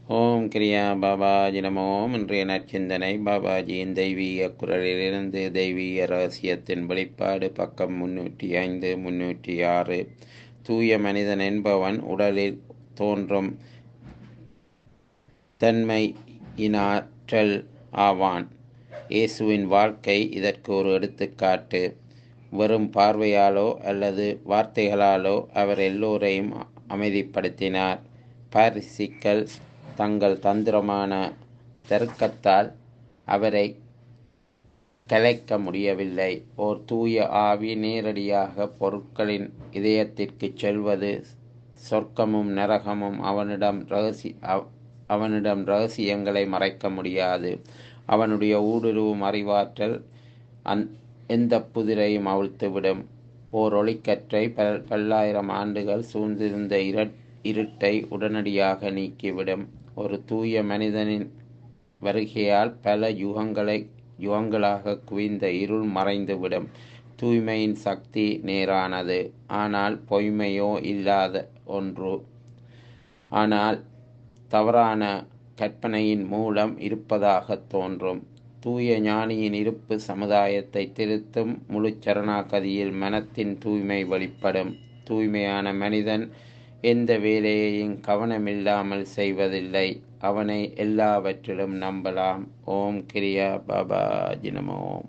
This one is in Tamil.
ஓம் கிரியா பாபாஜி நமோம் இன்றைய நற்சிந்தனை பாபாஜியின் தெய்வீக குரலிலிருந்து தெய்வீக ரகசியத்தின் வெளிப்பாடு பக்கம் முன்னூற்றி ஐந்து முன்னூற்றி ஆறு தூய மனிதன் என்பவன் உடலில் தோன்றும் தன்மையினாற்றல் ஆவான் இயேசுவின் வாழ்க்கை இதற்கு ஒரு எடுத்துக்காட்டு வெறும் பார்வையாலோ அல்லது வார்த்தைகளாலோ அவர் எல்லோரையும் அமைதிப்படுத்தினார் பாரிசிக்கள் தங்கள் தந்திரமான தர்க்கத்தால் அவரை கலைக்க முடியவில்லை ஓர் தூய ஆவி நேரடியாக பொருட்களின் இதயத்திற்கு செல்வது சொர்க்கமும் நரகமும் அவனிடம் ரகசி அவனிடம் ரகசியங்களை மறைக்க முடியாது அவனுடைய ஊடுருவும் அறிவாற்றல் அந் எந்த புதிரையும் அவிழ்த்துவிடும் ஓர் ஒளிக்கற்றை பல் பல்லாயிரம் ஆண்டுகள் சூழ்ந்திருந்த இர இருட்டை உடனடியாக நீக்கிவிடும் ஒரு தூய மனிதனின் வருகையால் பல யுகங்களை யுகங்களாக குவிந்த இருள் மறைந்துவிடும் தூய்மையின் சக்தி நேரானது ஆனால் பொய்மையோ இல்லாத ஒன்று ஆனால் தவறான கற்பனையின் மூலம் இருப்பதாக தோன்றும் தூய ஞானியின் இருப்பு சமுதாயத்தை திருத்தும் முழு சரணாகதியில் மனத்தின் தூய்மை வெளிப்படும் தூய்மையான மனிதன் எந்த வேலையையும் கவனமில்லாமல் செய்வதில்லை அவனை எல்லாவற்றிலும் நம்பலாம் ஓம் கிரியா பாபா ஜினமோம்